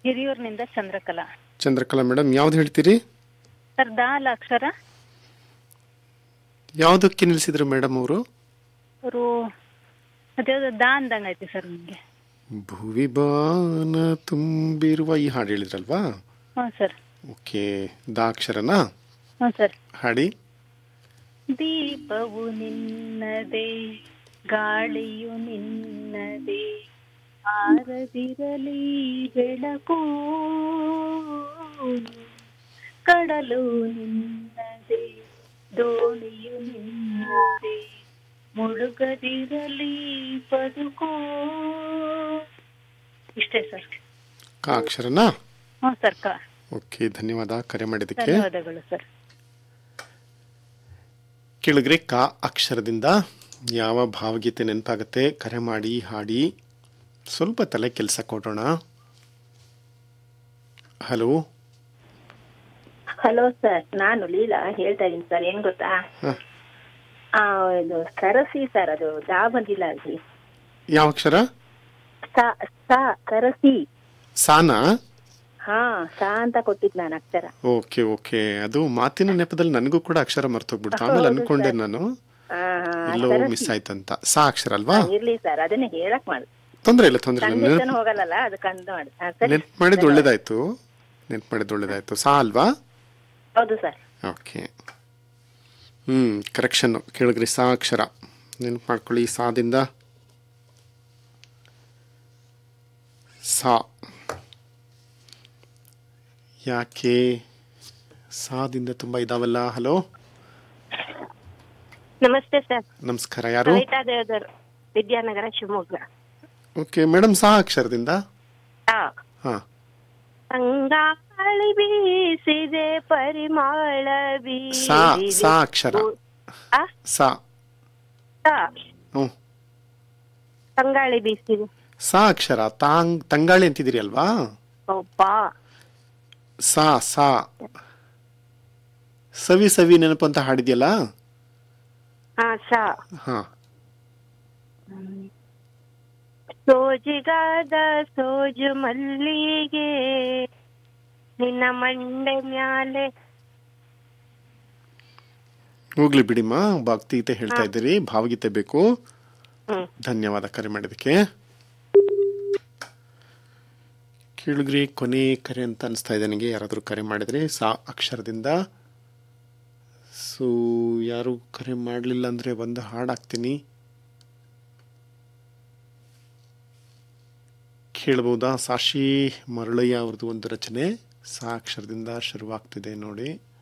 ಹಿರಿಯೂರಿನಿಂದ Chandrakala Chandrakala madam ಯಾವ್ದು ಹೇಳ್ತೀರಿ sir ದಾ ಅಲ್ಲ ಅಕ್ಷರ ಯಾವುದಕ್ಕೆ ನಿಲ್ಲಿಸಿದ್ರು ಮೇಡಮ್ ಅವರು ಅವರು ಅದೇ ದಾ ಅಂದಂಗೆ ಐತಿ ಸರ್ ನಿಮಗೆ ಭುವಿ ಬಾನ ತುಂಬಿರುವ ಈ ಹಾಡು ಹೇಳಿದ್ರಲ್ವಾ ಹ್ಞೂ ಸರ್ ಓಕೆ ದಾಕ್ಷರನಾ ಹ್ಞೂ ಸರ್ ಹಾಡಿ ದೀಪವು ನಿನ್ನದೇ ಗಾಳಿಯು ನಿನ್ನದೇ ಆರದಿರಲಿ ಬೆಳಕು ಕಡಲು ನಿನ್ನದೇ ದೋಣಿಯು ನಿನ್ನದೇ ಮುಳುಗದಿರಲಿ ಬದುಕು ಇಷ್ಟೇ ಸರ್ ಕಾ ಅಕ್ಷರನಾ ಹ್ಞೂ ಸರ್ ಕ ಓಕೆ ಧನ್ಯವಾದ ಕರೆ ಮಾಡಿದ್ದಕ್ಕೆ ಧನ್ಯವಾದಗಳು ಸರ್ ಕೆಳಗ್ರೆ ಕಾ ಅಕ್ಷರದಿಂದ ಯಾವ ಭಾವಗೀತೆ ನೆನಪಾಗುತ್ತೆ ಕರೆ ಮಾಡಿ ಹಾಡಿ ಸ್ವಲ್ಪ ತಲೆ ಕೆಲಸ ಕೊಡೋಣ ಹಲೋ ಹಲೋ ಸರ್ ನಾನು ಲೀಲಾ ಹೇಳ್ತಾ ಇದ್ದೀನಿ ಸರ್ ಏನ್ ಗೊತ್ತಾ ಹ. ಆ ಇದು ಸರಸಿ ಸರ್ ಅದು ದಾ ಬಂದಿಲ್ಲ ಅಲ್ಲಿ ಯಾವ ಅಕ್ಷರ ಸ ಸ ಸರಸಿ ಸಾನಾ ಹಾ ಸ ಅಂತ ಕೊಟ್ಟಿದ್ ನಾನು ಅಕ್ಷರ ಓಕೆ ಓಕೆ ಅದು ಮಾತಿನ ನೆಪದಲ್ಲಿ ನನಗೂ ಕೂಡ ಅಕ್ಷರ ಮರ್ತೋಗ್ಬಿಡ್ತು ಆಮೇಲೆ ಹೌದು ಅನ್ಕೊಂಡೆ ಸರ್. ನಾನು ಆ, ಹಾ, ಎಲ್ಲೋ ಸರಸಿ. ಮಿಸ್ ಆಯ್ತಂತ ಸಾ ಅಕ್ಷರ ಅಲ್ವಾ ಹಾ, ಇರ್ಲಿ ಸರ್ ಅದನ್ನೇ ಹೇಳಕ್ ಮಾಡಿ ತೊಂದ್ರೆ ಇಲ್ಲ ತೊಂದ್ರೆ ಇಲ್ಲ ಖಂಡಿತನೂ ನೆನ್ಪ್- ಹೋಗಲ್ಲ ಅದಕ್ಕೆ ಅಂದ ಮಾಡಿ ಹಾ, ಸರಿ ನೆನ್ಪು ಮಾಡಿದ್ದು ಒಳ್ಳೇದಾಯ್ತು ನೆನ್ಪು ಮಾಡಿದ್ದು ಒಳ್ಳೇದಾಯ್ತು ಸಾ ಅಲ್ವಾ ಹೌದು ಸರ್ ಓಕೆ ಹ್ಮ್ ಕರೆಕ್ಷನ್ ಕೇಳಿದ್ರಿ ಸಾ ಅಕ್ಷರ ನೆನ್ಪು ಮಾಡ್ಕೊಳ್ಳಿ ಸಾದಿಂದ ಸಾ ಯಾಕೆ ಸಾದಿಂದ ತುಂಬಾ ಇದಾವಲ್ಲ ಹಲೋ ನಮಸ್ತೆ ಸರ್ ನಮಸ್ಕಾರ ಯಾರು ಕವಿತಾ ದೇವದರ್ ವಿದ್ಯಾನಗರ ಶಿವಮೊಗ್ಗ ಓಕೆ ಮೇಡಮ್ ಸಾ ಅಕ್ಷರದಿಂದ ಹಾ ಹಾ ತಂಗಾಳಿ ಬೀಸಿದೆ ಪರಿಮಳ ಸಾ ಬೀರಿದೆ ಸಾ ಅಕ್ಷರ ಆ, ಸಾ ಸಾ. ಹ್ಞೂ ತಂಗಾಳಿ ಬೀಸಿದೆ ಸಾ ಅಕ್ಷರ ತಾಂಗ್ ತಂಗಾಳಿ ಅಂತಿದ್ದೀರಿ ಅಲ್ವಾ ಒಬ್ಬ ಸಾ ಸಾ ಸವಿ ಸವಿ ನೆನಪು ಅಂತ ಹಾಡಿದ್ಯಲ್ಲ ಹಾ ಸಾ ಹಾ ಸೋಜಿಗಾದ ಸೋಜು ಮಲ್ಲಿಗೆ ನಿನ್ನ ಮಂಡೆ ಮ್ಯಾಲೆ ಹೋಗ್ಲಿ ಬಿಡಿಮ್ಮ ಭಕ್ತಿಗೀತೆ ಹೇಳ್ತಾ ಇದ್ದೀರಿ ಭಾವಗೀತೆ ಬೇಕು ಹ್ಮ್ ಧನ್ಯವಾದ ಕರೆ ಮಾಡಿದಕ್ಕೆ ಕೇಳಿದ್ರಿ ಕೊನೆ ಕರೆ ಅಂತ ಅನಿಸ್ತಾ ಇದೆ ನನಗೆ ಯಾರಾದರೂ ಕರೆ ಮಾಡಿದ್ರೆ ಸಾ ಅಕ್ಷರದಿಂದ ಸೊ ಯಾರು ಕರೆ ಮಾಡಲಿಲ್ಲ ಅಂದರೆ ಒಂದು ಹಾಡು ಹಾಕ್ತೀನಿ ಕೇಳ್ಬೋದಾ ಸಾಶಿ ಮರಳಯ್ಯ ಅವ್ರದ್ದು ಒಂದು ರಚನೆ ಸಾ ಅಕ್ಷರದಿಂದ ಶುರುವಾಗ್ತಿದೆ ನೋಡಿ